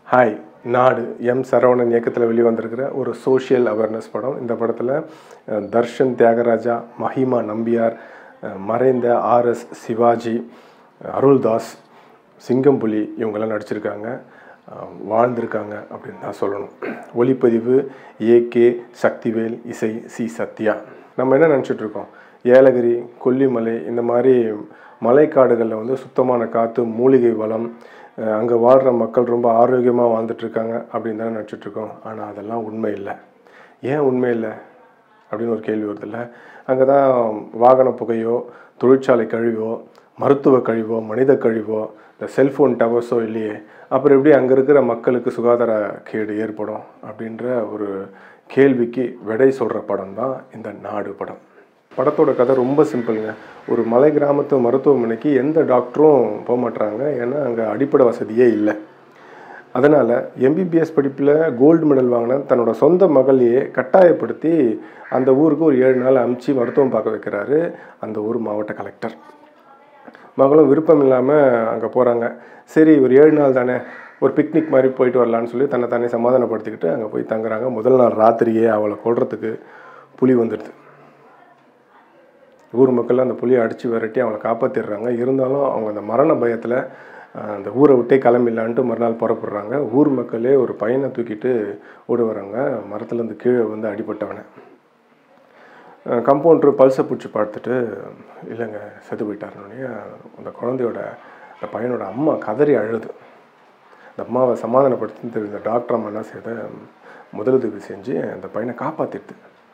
hi நாடு M Saravanan இயக்கத்தில் வெளிவந்திருக்கிற ஒரு சோஷியல் அவேர்னஸ் படம் இந்த படத்தில் அஹ், தர்ஷன் தியாகராஜா மஹிமா நம்பியார் அஹ், மறைந்த ஆர்எஸ் சிவாஜி அருள்தாஸ் சிங்கம்புலி இவங்கெல்லாம் நடிச்சிருக்காங்க அஹ், வாழ்ந்திருக்காங்க அப்படின்னு தான் சொல்லணும் ஒளிப்பதிவு ஏகே சக்திவேல் இசை சி சத்யா நம்ம என்ன நினச்சிட்டு இருக்கோம் ஏலகிரி கொல்லிமலை இந்த மாதிரி மலைக்காடுகளில் வந்து சுத்தமான காற்று மூலிகை வளம் அங்கே வாழ்கிற மக்கள் ரொம்ப ஆரோக்கியமாக வாழ்ந்துட்டு இருக்காங்க அப்படின்னு தான் நினச்சிட்டு இருக்கோம் ஆனால் அதெல்லாம் உண்மை இல்லை ஏன் உண்மை இல்லை அப்படின்னு ஒரு கேள்வி வருதுல்ல அங்கே தான் வாகன புகையோ தொழிற்சாலை கழிவோ மருத்துவ கழிவோ மனித கழிவோ இந்த செல்ஃபோன் டவர்ஸோ இல்லையே அப்புறம் எப்படி அங்கே இருக்கிற மக்களுக்கு சுகாதார கேடு ஏற்படும் அப்படின்ற ஒரு கேள்விக்கு விடை சொல்கிற படம் தான் இந்த நாடு படம் படத்தோட கதை ரொம்ப சிம்பிளுங்க ஒரு மலை கிராமத்து மருத்துவமனைக்கு எந்த டாக்டரும் போக மாட்றாங்க ஏன்னா அங்கே அடிப்படை வசதியே இல்லை அதனால் எம்பிபிஎஸ் படிப்பில் கோல்டு மெடல் வாங்கின தன்னோட சொந்த மகளையே கட்டாயப்படுத்தி அந்த ஊருக்கு ஒரு ஏழு நாள் அமுச்சு மருத்துவம் பார்க்க வைக்கிறாரு அந்த ஊர் மாவட்ட கலெக்டர் மகளும் விருப்பம் இல்லாமல் அங்கே போகிறாங்க சரி ஒரு ஏழு நாள் தானே ஒரு பிக்னிக் மாதிரி போயிட்டு வரலான்னு சொல்லி தன்னை தானே சமாதானப்படுத்திக்கிட்டு அங்கே போய் தங்குறாங்க முதல் நாள் ராத்திரியே அவளை கொல்றதுக்கு புலி வந்துடுது ஊர் மக்கள் அந்த புலியை அடித்து விரட்டி அவங்கள காப்பாற்றிடுறாங்க இருந்தாலும் அவங்க அந்த மரண பயத்தில் அந்த ஊரை விட்டே கிளம்பிடலான்ட்டு மறுநாள் புறப்படுறாங்க ஊர் மக்களே ஒரு பையனை தூக்கிட்டு ஓடி வராங்க மரத்துலேருந்து கீழே வந்து அடிபட்டவனை கம்பவுண்டர் பல்சை பிடிச்சி பார்த்துட்டு இல்லைங்க செத்து போயிட்டாருனோடனே அந்த குழந்தையோட அந்த பையனோட அம்மா கதறி அழுது அந்த அம்மாவை சமாதானப்படுத்தி தெரிஞ்ச டாக்டர் அம்மா என்ன செய்த முதலுதவி செஞ்சு அந்த பையனை காப்பாற்றிடுது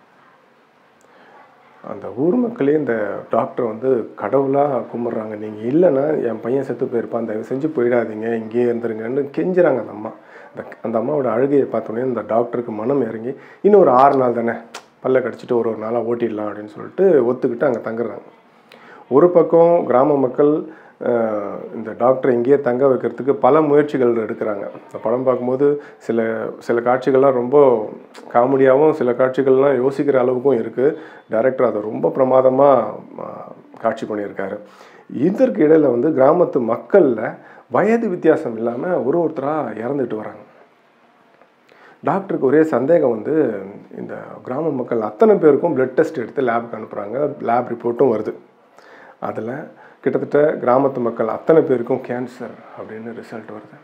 அந்த ஊர் மக்களே இந்த டாக்டர் வந்து கடவுளாக கும்பிட்றாங்க நீங்கள் இல்லைன்னா என் பையன் செத்து போயிருப்பான் தயவு செஞ்சு போயிடாதீங்க இங்கேயே இருந்துருங்கன்னு கெஞ்சுறாங்க அந்த அம்மா அந்த அந்த அம்மாவோட அழுகையை பார்த்தோன்னே இந்த டாக்டருக்கு மனம் இறங்கி இன்னும் ஒரு ஆறு நாள் தானே பல்ல கடிச்சிட்டு ஒரு ஒரு நாளாக ஓட்டிடலாம் அப்படின்னு சொல்லிட்டு ஒத்துக்கிட்டு அங்கே தங்குறாங்க ஒரு பக்கம் கிராம மக்கள் அஹ், இந்த டாக்டரை இங்கேயே தங்க வைக்கிறதுக்கு பல முயற்சிகள் எடுக்கிறாங்க இந்த படம் பார்க்கும்போது சில சில காட்சிகள்லாம் ரொம்ப காமெடியாகவும் சில காட்சிகள்லாம் யோசிக்கிற அளவுக்கும் இருக்குது டைரக்டர் அதை ரொம்ப பிரமாதமாக காட்சி பண்ணியிருக்காரு இதற்கு இடையில் வந்து கிராமத்து மக்களில் வயது வித்தியாசம் இல்லாமல் ஒரு ஒருத்தராக இறந்துட்டு வராங்க டாக்டருக்கு ஒரே சந்தேகம் வந்து இந்த கிராம மக்கள் அத்தனை பேருக்கும் பிளட் டெஸ்ட் எடுத்து லேபுக்கு அனுப்புகிறாங்க லேப் ரிப்போர்ட்டும் வருது அதில் கிட்டத்தட்ட கிராமத்து மக்கள் அத்தனை பேருக்கும் கேன்சர் அப்படின்னு ரிசல்ட் வருது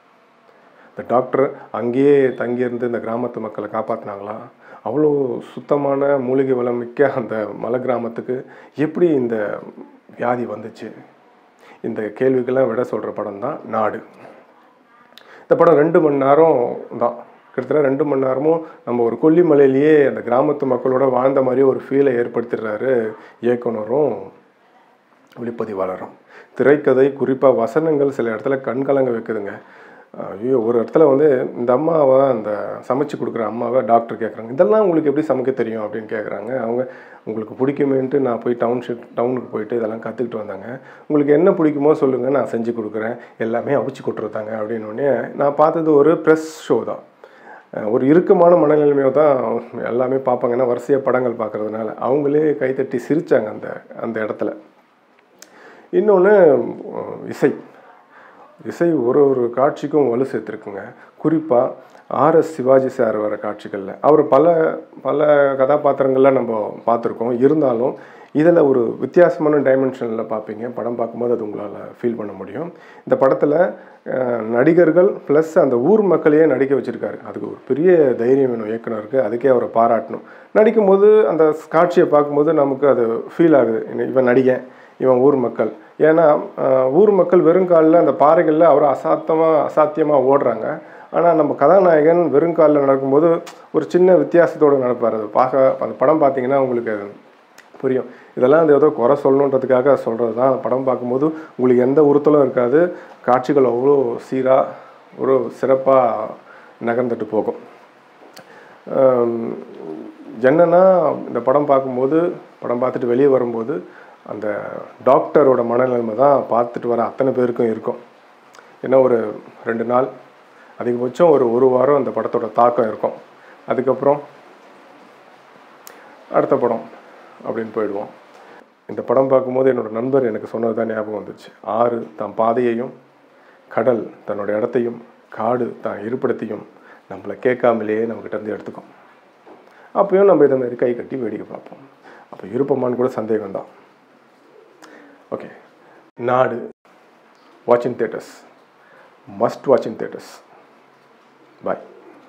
இந்த டாக்டர் அங்கேயே தங்கியிருந்து இந்த கிராமத்து மக்களை காப்பாற்றினாங்களா அவ்வளோ சுத்தமான மூலிகை வளம் மிக்க அந்த மலை கிராமத்துக்கு எப்படி இந்த வியாதி வந்துச்சு இந்த கேள்விக்கெல்லாம் விட சொல்கிற படம் தான் நாடு இந்த படம் ரெண்டு மணி நேரம் தான் கிட்டத்தட்ட ரெண்டு மணி நேரமும் நம்ம ஒரு கொல்லிமலையிலேயே அந்த கிராமத்து மக்களோட வாழ்ந்த மாதிரி ஒரு ஃபீலை ஏற்படுத்திடுறாரு இயக்குனரும் ஒளிப்பதிவாளரும் திரைக்கதை குறிப்பாக வசனங்கள் சில இடத்துல கண்கலங்க வைக்குதுங்க ஐயோ ஒரு இடத்துல வந்து இந்த அம்மாவை அந்த சமைச்சு கொடுக்குற அம்மாவை டாக்டர் கேட்குறாங்க இதெல்லாம் உங்களுக்கு எப்படி சமைக்க தெரியும் அப்படின்னு கேட்குறாங்க அவங்க உங்களுக்கு பிடிக்குமேன்ட்டு நான் போய் டவுன்ஷிப் டவுனுக்கு போயிட்டு இதெல்லாம் கற்றுக்கிட்டு வந்தாங்க உங்களுக்கு என்ன பிடிக்குமோ சொல்லுங்கள் நான் செஞ்சு கொடுக்குறேன் எல்லாமே அவிச்சு கொடுத்துருந்தாங்க அப்படின்னோடனே நான் பார்த்தது ஒரு ப்ரெஸ் ஷோ தான் அஹ் ஒரு இறுக்கமான மனநிலைமையோ தான் எல்லாமே பார்ப்பாங்க ஏன்னா வரிசையாக படங்கள் பார்க்கறதுனால அவங்களே கைத்தட்டி சிரித்தாங்க அந்த அந்த இடத்துல இன்னொன்று இசை இசை ஒரு ஒரு காட்சிக்கும் வலு சேர்த்துருக்குங்க குறிப்பாக ஆர்எஸ் சிவாஜி சார் வர காட்சிகளில் அவர் பல பல கதாபாத்திரங்களில் நம்ம பார்த்துருக்கோம் இருந்தாலும் இதில் ஒரு வித்தியாசமான டைமென்ஷனில் பார்ப்பீங்க படம் பார்க்கும்போது அது உங்களால் ஃபீல் பண்ண முடியும் இந்த படத்தில் நடிகர்கள் ப்ளஸ் அந்த ஊர் மக்களையே நடிக்க வச்சுருக்காரு அதுக்கு ஒரு பெரிய தைரியம் வேணும் இயக்குனருக்கு அதுக்கே அவரை பாராட்டணும் நடிக்கும்போது அந்த காட்சியை பார்க்கும்போது நமக்கு அது ஃபீல் ஆகுது இவன் நடிகன் இவன் ஊர் மக்கள் ஏன்னா அஹ், ஊர் மக்கள் வெறுங்காலில் அந்த பாறைகளில் அவர் அசாத்தமாக அசாத்தியமாக ஓடுறாங்க ஆனால் நம்ம கதாநாயகன் வெறுங்காலில் நடக்கும்போது ஒரு சின்ன வித்தியாசத்தோடு நடப்பார் அது பார்க்க அந்த படம் பார்த்தீங்கன்னா உங்களுக்கு புரியும் இதெல்லாம் அந்த ஏதோ குறை சொல்லணுன்றதுக்காக சொல்கிறது தான் படம் பார்க்கும்போது உங்களுக்கு எந்த உறுத்தலும் இருக்காது காட்சிகள் அவ்வளோ சீராக ஒரு சிறப்பாக நகர்ந்துட்டு போகும் ஆம், என்னன்னா இந்த படம் பார்க்கும்போது படம் பார்த்துட்டு வெளியே வரும்போது அந்த டாக்டரோட மனநிலைமை தான் பார்த்துட்டு வர அத்தனை பேருக்கும் இருக்கும் ஏன்னா ஒரு ரெண்டு நாள் அதிகபட்சம் ஒரு ஒரு வாரம் அந்த படத்தோட தாக்கம் இருக்கும் அதுக்கப்புறம் அடுத்த படம் அப்படின்னு போயிடுவோம் இந்த படம் பார்க்கும்போது என்னோட நண்பர் எனக்கு சொன்னது தான் ஞாபகம் வந்துச்சு ஆறு தன் பாதையையும் கடல் தன்னோட இடத்தையும் காடு தான் இருப்பிடத்தையும் நம்மளை கேட்காமலேயே நம்மக்கிட்ட இருந்து எடுத்துக்கும் அப்பயும் நம்ம இதை மாதிரி கை கட்டி வேடிக்கை பார்ப்போம் அப்போ இருப்போமான்னு கூட சந்தேகம் தான் ஓகே நாடு வாட்சிங் தேட்டர்ஸ் மஸ்ட் வாட்சிங் தேட்டர்ஸ் பாய்